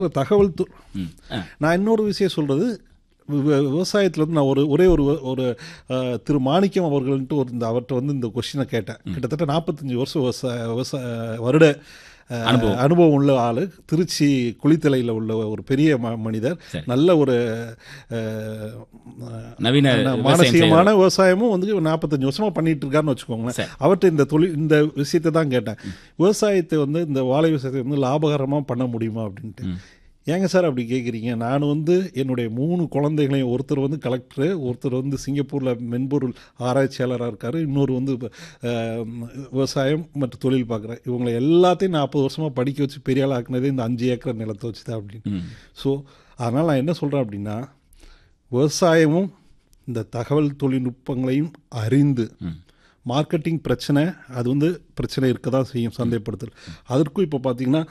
தகவல் து- ம் ஆ நான் இன்னொரு விஷயம் சொல்கிறது விவசாயத்தில் வந்து நான் ஒரு ஒரே ஒரு ஒரு அஹ், திரு மாணிக்கம் அவர்கள்ட்டு ஒரு இந்த அவர்கிட்ட வந்து இந்த கொஸ்டினை கேட்டேன் கிட்டத்தட்ட நாற்பத்தஞ்சு வருஷம் விவசாய விவசாய வருட அஹ், அனுபவம். அனுபவம் உள்ள ஆள் திருச்சி குளித்தலையில் உள்ள ஒரு பெரிய ம மனிதர் சரி. நல்ல ஒரு அஹ், நவீன அஹ், விவசாயம் மானசீகமான விவசாயமும் வந்து நாற்பத்தஞ்சு வருஷமா பண்ணிட்டு இருக்காருன்னு வச்சுக்கோங்களேன் சரி. அவர்கிட்ட இந்த தொழில் இந்த விஷயத்தை தான் கேட்டேன் விவசாயத்தை வந்து இந்த வாழை விவசாயத்தை வந்து லாபகரமாக பண்ண முடியுமா அப்படின்ட்டு ஏங்க சார் அப்படி கேட்குறீங்க நான் வந்து என்னுடைய மூணு குழந்தைகளையும் ஒருத்தர் வந்து கலெக்டரு ஒருத்தர் வந்து சிங்கப்பூரில் மென்பொருள் ஆராய்ச்சியாளராக இருக்கார் இன்னொரு வந்து அஹ், விவசாயம் மற்றும் தொழில் பார்க்குறேன் இவங்களை எல்லாத்தையும் நாற்பது வருஷமாக படிக்க வச்சு பெரிய ஆள் ஆக்குனதே இந்த அஞ்சு ஏக்கர் நிலத்தை வச்சு தான் அப்படின்னு ம் ஸோ அதனால் நான் என்ன சொல்கிறேன் அப்படின்னா விவசாயமும் இந்த தகவல் தொழில்நுட்பங்களையும் அறிந்து மார்க்கெட்டிங் பிரச்சனை அது வந்து பிரச்சனை இருக்க தான் செய்யும் சந்தைப்படுத்தல் அதற்கும் இப்போ பார்த்தீங்கன்னா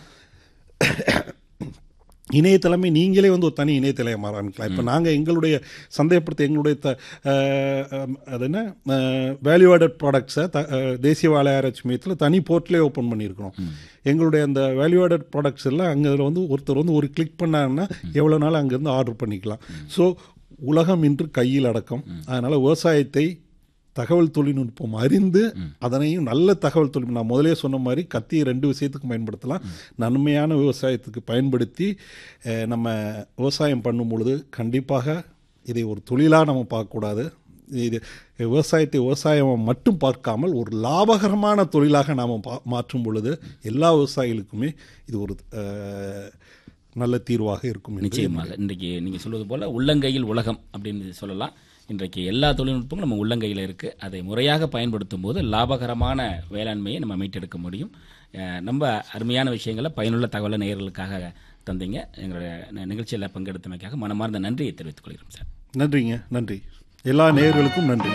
இணையதளமே நீங்களே வந்து ஒரு தனி இணையதளம் ஆரம்பிக்கலாம் இப்போ நாங்கள் எங்களுடைய சந்தைப்படுத்த எங்களுடைய த அஹ், அஹ், அது என்ன வேல்யூ ஆடட் ப்ராடக்ட்ஸை த அஹ், தேசிய வாழை ஆராய்ச்சி மையத்தில் தனி போர்ட்டலே ஓப்பன் பண்ணியிருக்கிறோம் எங்களுடைய அந்த வேல்யூ ஆடட் ப்ராடக்ட்ஸ் எல்லாம் அங்கே வந்து ஒருத்தர் வந்து ஒரு கிளிக் பண்ணாங்கன்னா எவ்வளோ நாள் அங்கேருந்து ஆர்டர் பண்ணிக்கலாம் ஸோ உலகம் இன்று கையில் அடக்கம் அதனால் விவசாயத்தை தகவல் தொழில்நுட்பம் அறிந்து அதனையும் நல்ல தகவல் தொழில்நுட்பம் நான் முதலே சொன்ன மாதிரி கத்தியை ரெண்டு விஷயத்துக்கு பயன்படுத்தலாம் நன்மையான விவசாயத்துக்கு பயன்படுத்தி அஹ், நம்ம விவசாயம் பண்ணும் பொழுது கண்டிப்பாக இதை ஒரு தொழிலாக நம்ம பார்க்கக்கூடாது இது விவசாயத்தை விவசாயம் மட்டும் பார்க்காமல் ஒரு லாபகரமான தொழிலாக நாம் பா மாற்றும் பொழுது எல்லா விவசாயிகளுக்குமே இது ஒரு அஹ், நல்ல தீர்வாக இருக்கும் என்று நிச்சயமாக இன்றைக்கு நீங்கள் சொல்வது போல உள்ளங்கையில் உலகம் அப்படின்னு சொல்லலாம் இன்றைக்கு எல்லா தொழில்நுட்பங்களும் நம்ம உள்ளங்கையில் இருக்குது அதை முறையாக பயன்படுத்தும் போது லாபகரமான வேளாண்மையை நம்ம மீட்டெடுக்க முடியும் அஹ் ரொம்ப அருமையான விஷயங்களை பயனுள்ள தகவலை நேயர்களுக்காக தந்தீங்க எங்களுடைய நி- நிகழ்ச்சியில் பங்கெடுத்தமைக்காக மனமார்ந்த நன்றியை தெரிவித்துக் கொள்கிறோம் சார் நன்றிங்க நன்றி எல்லா நேயர்களுக்கும் நன்றி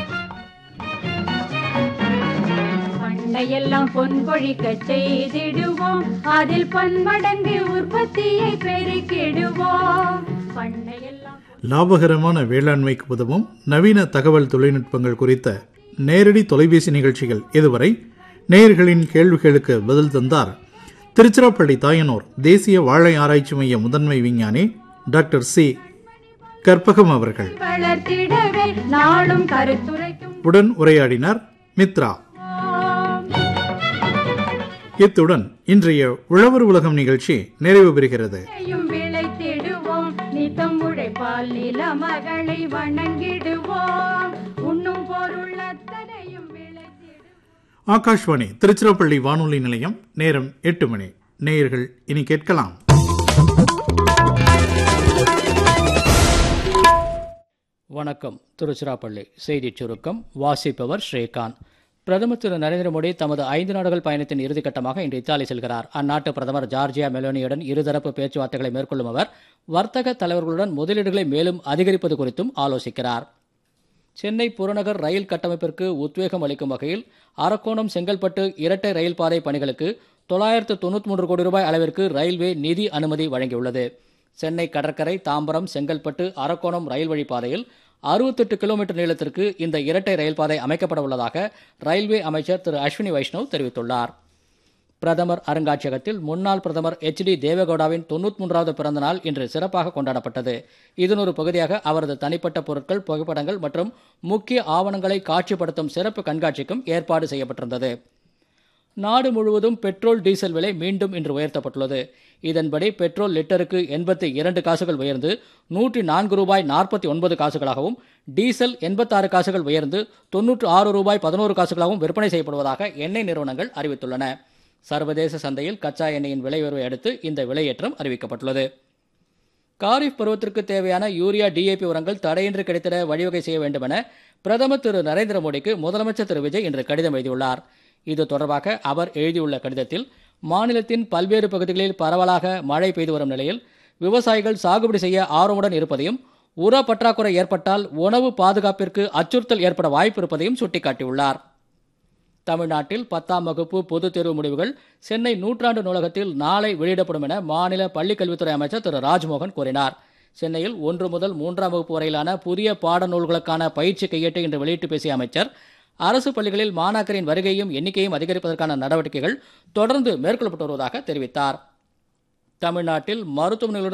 பண்டையெல்லாம் பொன் கொழிக்க செய்திடுவோம் அதில் பன்மடங்கு உற்பத்தியை பெருக்கிடுவோம் பண்டையெல்லாம் லாபகரமான வேளாண்மைக்கு உதவும் நவீன தகவல் தொழில்நுட்பங்கள் குறித்த நேரடி தொலைபேசி நிகழ்ச்சிகள் இதுவரை நேயர்களின் கேள்விகளுக்கு பதில் தந்தார் திருச்சிராப்பள்ளி தாயனூர் தேசிய வாழை ஆராய்ச்சி மைய முதன்மை விஞ்ஞானி டாக்டர் சி கற்பகம் அவர்கள் வளர்த்திடவே நாளும் கருத்துரைக்கும் உடன் உரையாடினார் மித்ரா இத்துடன் இன்றைய உழவர் உலகம் நிகழ்ச்சி நிறைவு பெறுகிறது செய்யும் விளைத்திடுவோம் நித்தம் உழைப்பால் நில மகளை வணங்கிடுவோம் உண்ணும் பொருள் அத்தனையும் விளைத்திடுவோம் ஆகாஷ்வாணி திருச்சிராப்பள்ளி வானொலி நிலையம் நேரம் எட்டு மணி நேயர்கள் இனி கேட்கலாம் வணக்கம் திருச்சிராப்பள்ளி செய்திச் சுருக்கம் வாசிப்பவர் ஸ்ரீகாந்த் பிரதமர் திரு நரேந்திர மோடி தமது ஐந்து நாடுகள் பயணத்தின் இறுதிக்கட்டமாக இன்று இத்தாலி செல்கிறார் அந்நாட்டு பிரதமர் ஜார்ஜியா மெலோனியுடன் இருதரப்பு பேச்சுவார்த்தைகளை மேற்கொள்ளும் அவர் வர்த்தக தலைவர்களுடன் முதலீடுகளை மேலும் அதிகரிப்பது குறித்தும் ஆலோசிக்கிறார் சென்னை புறநகர் ரயில் கட்டமைப்பிற்கு உத்வேகம் அளிக்கும் வகையில் அரக்கோணம் செங்கல்பட்டு இரட்டை ரயில் பாதை பணிகளுக்கு தொள்ளாயிரத்து தொண்ணூற்றி மூன்று கோடி ரூபாய் அளவிற்கு ரயில்வே நிதி அனுமதி வழங்கியுள்ளது சென்னை கடற்கரை தாம்பரம் செங்கல்பட்டு அரக்கோணம் ரயில் வழி பாதையில் அறுபத்தெட்டு கிலோமீட்டர் நீளத்திற்கு இந்த இரட்டை ரயில் பாதை அமைக்கப்பட உள்ளதாக ரயில்வே அமைச்சர் திரு அஸ்வினி வைஷ்ணவ் தெரிவித்துள்ளார் பிரதமர் அருங்காட்சியகத்தில் முன்னாள் பிரதமர் எச் டி தேவகவுடாவின் தொண்ணூற்றி மூன்றாவது பிறந்த நாள் இன்று சிறப்பாக கொண்டாடப்பட்டது இதன் ஒரு பகுதியாக அவரது தனிப்பட்ட பொருட்கள் புகைப்படங்கள் மற்றும் முக்கிய ஆவணங்களை காட்சிப்படுத்தும் சிறப்பு கண்காட்சிக்கும் ஏற்பாடு செய்யப்பட்டிருந்தது நாடு முழுவதும் பெட்ரோல் டீசல் விலை மீண்டும் இன்று உயர்த்தப்பட்டுள்ளது இதன்படி பெட்ரோல் லிட்டருக்கு எண்பத்தி இரண்டு காசுகள் உயர்ந்து நூற்றி நான்கு ரூபாய் நாற்பத்தி ஒன்பது காசுகளாகவும் டீசல் எண்பத்தாறு காசுகள் உயர்ந்து தொன்னூற்று ஆறு ரூபாய் பதினோரு காசுகளாகவும் விற்பனை செய்யப்படுவதாக எண்ணெய் நிறுவனங்கள் அறிவித்துள்ளன சர்வதேச சந்தையில் கச்சா எண்ணெயின் விலை உயர்வை அடுத்து இந்த விலையேற்றம் அறிவிக்கப்பட்டுள்ளது காரிஃப் பருவத்திற்கு தேவையான யூரியா டிஏபி உரங்கள் தடையின்றி கிடைத்திட வழிவகை செய்ய வேண்டும் என பிரதமர் திரு நரேந்திர மோடிக்கு முதலமைச்சர் திரு விஜய் இன்று கடிதம் எழுதியுள்ளார் இது தொடர்பாக அவர் எழுதியுள்ள கடிதத்தில் மாநிலத்தின் பல்வேறு பகுதிகளில் பரவலாக மழை பெய்து வரும் நிலையில் விவசாயிகள் சாகுபடி செய்ய ஆர்வமுடன் இருப்பதையும் உர பற்றாக்குறை ஏற்பட்டால் உணவு பாதுகாப்பிற்கு அச்சுறுத்தல் ஏற்பட வாய்ப்பு இருப்பதையும் சுட்டிக்காட்டியுள்ளார் தமிழ்நாட்டில் பத்தாம் வகுப்பு பொதுத் தேர்வு முடிவுகள் சென்னை நூற்றாண்டு நூலகத்தில் நாளை வெளியிடப்படும் என மாநில பள்ளிக்கல்வித்துறை அமைச்சர் திரு ராஜ்மோகன் கூறினார் சென்னையில் ஒன்று முதல் மூன்றாம் வகுப்பு வரையிலான புதிய பாடநூல்களுக்கான பயிற்சி கையேட்டை இன்று வெளியிட்டு பேசிய அமைச்சர் அரசு பள்ளிகளில் மாணாக்கரின் வருகையும் எண்ணிக்கையும் அதிகரிப்பதற்கான நடவடிக்கைகள் தொடர்ந்து மேற்கொள்ளப்பட்டு வருவதாக தெரிவித்தார் தமிழ்நாட்டில் மருத்துவமனைகளுடன்